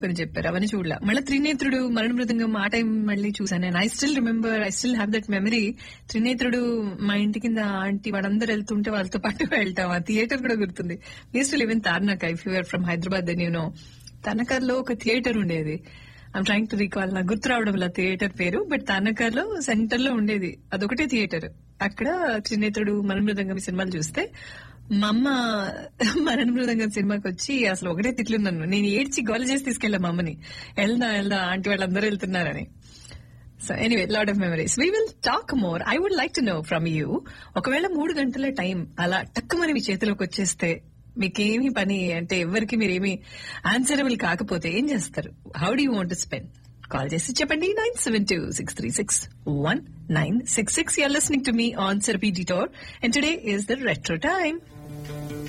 అని చెప్పారు అవన్నీ చూడలా మళ్ళీ త్రినేత్రుడు మరణ మృదంగం ఆ టైం మళ్ళీ చూసాను and I still remember I still have that memory Trinetrudu మా ఇంటి కింద ఆంటీ వాళ్ళందరూ వెళ్తుంటే వాళ్ళతో పాటు వెళ్తాం ఆ థియేటర్ కూడా గుర్తుంది used to live in Tarnaka if you're from Hyderabad then you know తనకర్లో ఒక థియేటర్ ఉండేది ఐమ్ ట్రైంగ్ టు రీకాల్ నాకు గుర్తు రావడం వల్ల థియేటర్ పేరు బట్ తానకర్లో సెంటర్ లో ఉండేది అదొకటే థియేటర్ అక్కడ త్రినేత్రుడు మరణ మృదంగం ఈ సినిమాలు చూస్తే మా అమ్మ మరణ మృదంగం సినిమాకి వచ్చి అసలు ఒకటే తిట్లు నన్ను నేను ఏడ్చి గోల చేసి తీసుకెళ్ళా మా అమ్మని వెళ్దా వెళ్దా ఆంటీ వాళ్ళందరూ వెళ్తున్నారని so anyway lot of memories we will talk more I would like to know from you ఒకవేళ మూడు గంటల టైం అలా టక్కుమని మీ చేతిలోకి వచ్చేస్తే మీకేమి పని అంటే ఎవరికి మీరేమి ఆన్సరబుల్ కాకపోతే ఏం చేస్తారు how do want spend call చేసి చెప్పండి nine seven two six three six one nine six six you're listening to me on సెర్పీ detour and today is the retro time